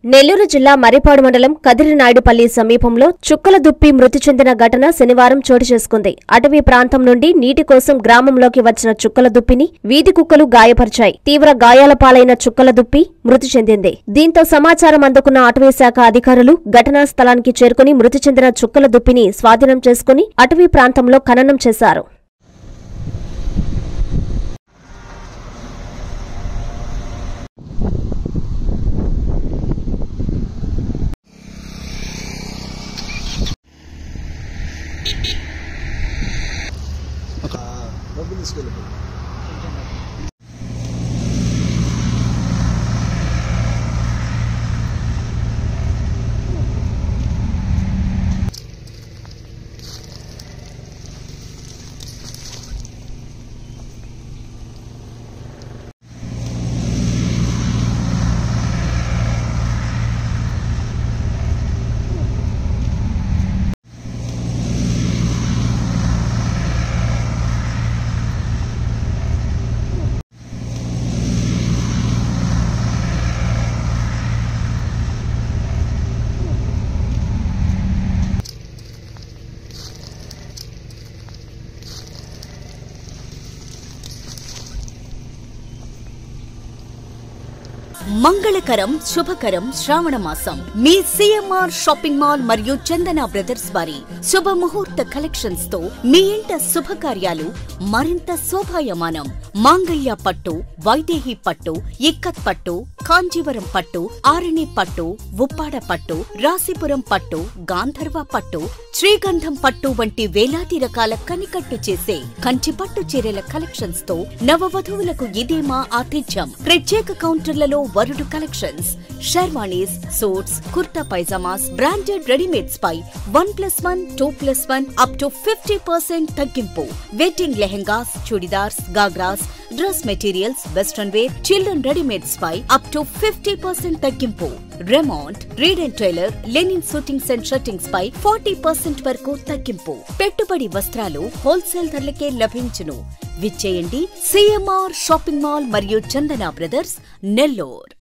నెల్లూరు జిల్లా మరిపాడు మండలం కదిరినాయుడుపల్లి సమీపంలో చుక్కల దుప్పి మృతి చెందిన ఘటన శనివారం చోటు చేసుకుంది అటవీ ప్రాంతం నుండి నీటి కోసం గ్రామంలోకి వచ్చిన చుక్కల దుప్పిని వీధి కుక్కలు గాయపరిచాయి తీవ్ర గాయాల పాలైన చుక్కల దుప్పి మృతి చెందింది దీంతో సమాచారం అందుకున్న అటవీ శాఖ అధికారులు ఘటనా స్థలానికి చేరుకుని మృతి చెందిన చుక్కల దుప్పిని స్వాధీనం చేసుకుని అటవీ ప్రాంతంలో ఖననం చేశారు డబ్బులు తీసుకెళ్ళిపోయి మంగళకరం శుభకరం శ్రావణ మాసం మీ సిఎంఆర్ షాపింగ్ మాల్ మరియు చందన బ్రదర్స్ వారి శుభ ముహూర్త కలెక్షన్స్ తో మీ ఇంట శుభకార్యాలు మరింత శోభాయమానం మాంగళ్య పట్టు వైదేహి పట్టు ఇక్కత్ పట్టు కాంజీవరం పట్టు ఆరణి పట్టు ఉప్పాడ పట్టు రాశిపురం పట్టు గాంధర్వ పట్టు శ్రీగంధం పట్టు వంటి వేలాది రకాల కనికట్టు చేసే కంచి పట్టు చీరల కలెక్షన్స్ తో నవవధువులకు ఇదే మా ఆతిథ్యం ప్రత్యేక కౌంటర్లలో వరుడు collections sherwanis suits kurta pyjamas branded readymades పై one plus one two plus one up to fifty percent తగ్గింపు wedding lehengas churidars ghagras dress materials western wear children readymades పై అప్ టు ఫిఫ్టీ పర్సెంట్ తగ్గింపు Raymond Reid and Taylor linen suitings and shirtings పై forty percent వరకు తగ్గింపు పెట్టుబడి వస్త్రాలు wholesale ధరలకే లభించును విచ్చేయండి సిఎంఆర్ షాపింగ్ మాల్ మరియు చందన బ్రదర్స్ నెల్లూర్